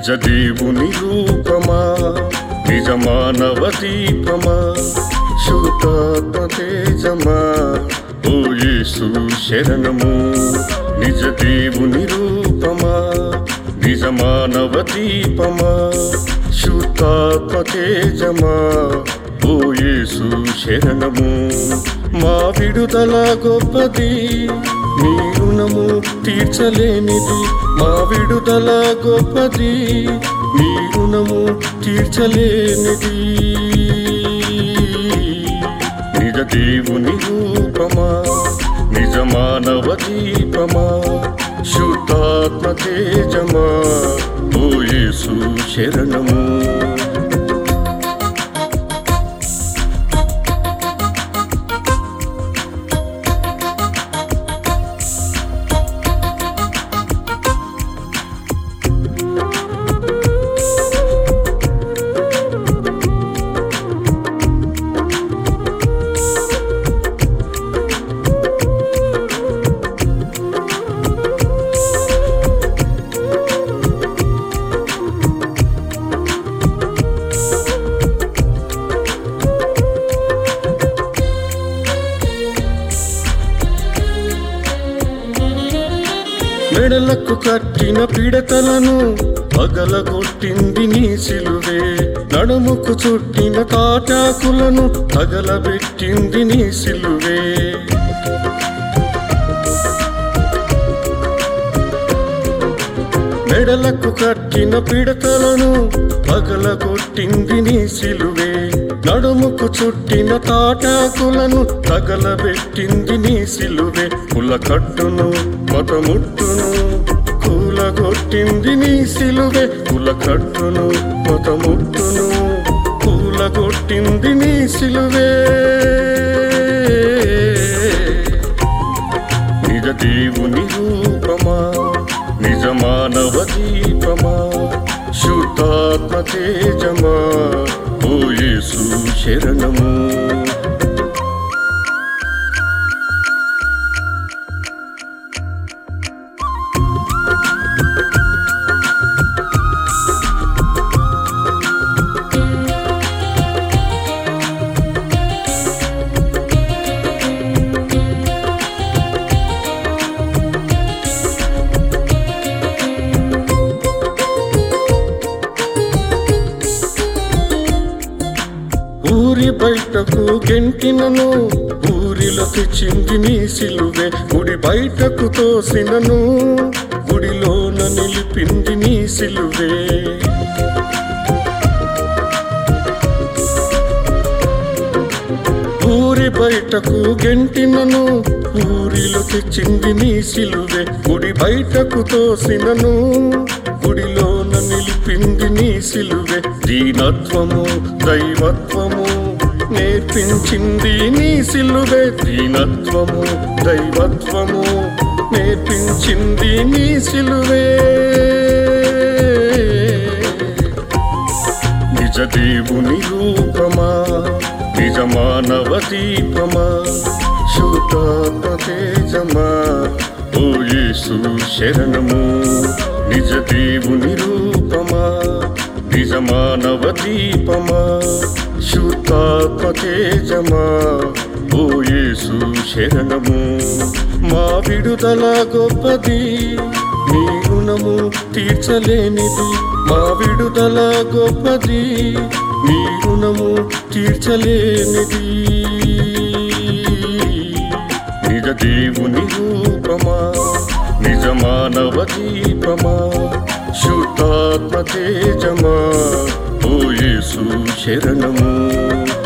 నిజ దేవుని రూపమా నిజ మానవ దీపమా శుతాత్మ తేజమా ఓ యేసు శరణము నిజ దేవుని రూపమా నిజ మానవ దీపమా శుతాత్మ తేజమా ఓ యేసు శరణము మా విడుదల గొప్పది నీ రుణము తీర్చలేనిది మా విడుదల గొప్పది నీ రుణము తీర్చలేనిది నిజ దేవుని రూపమా నిజ మానవ దీపమా శుద్ధాత్మ తేజమా ఓ యేసు శరణము మెడలకు కట్టిన పిడతలను పగలగొట్టింది నీ సిలువే నడుముకు చుట్టిన తాటాకులను తగలబెట్టింది నీ సిలువే మెడలకు కట్టిన పిడతలను పగలగొట్టింది నీ సిలువే నడుముకు చుట్టిన తాటాకులను తగలబెట్టింది నీ సిలువే కుల కట్టును మతముట్టును కూలగొట్టింది నీ సిలువే కుల కట్టును మతముట్టును కూలగొట్టింది నీ సిలువే నిజ దేవుని రూపమా నిజ మానవ దీపమా శుద్ధాత్మ తేజమా ఓ యేసు శరణము ఊరి బయటకు గెంటినను ఊరిలో తెచ్చింది నీ సిలువే గుడి బయటకు తోసినను గుడిలోన నిలిపింది నీ సిలువే ఊరి బయటకు గెంటినను ఊరిలో తెచ్చింది నీ సిలువే గుడి బయటకు తోసినను గుడిలోన నిలిపింది నీ సిలువే దీనత్వము దైవత్వము నేర్పించింది నీ సిలువే దీనత్వము దైవత్వము నేర్పించింది నీ సిలువే నిజ దేవుని రూపమా నిజ మానవ దీపమా శుతాత్మ తేజమా ఓ యేసు శరణము నిజ దేవుని రూపమా నిజ మానవ దీపమా శుతాత్మ తేజమా ఓ యేసు శరణము మా విడుదల గొప్పది నీ రుణము తీర్చలేనిది మా విడుదల గొప్పది నీ రుణము తీర్చలేనిది నిజ దేవుని రూపమా నిజ మానవ దీపమా శుద్ధాత్మ తేజమా ఓ యేసు శరణము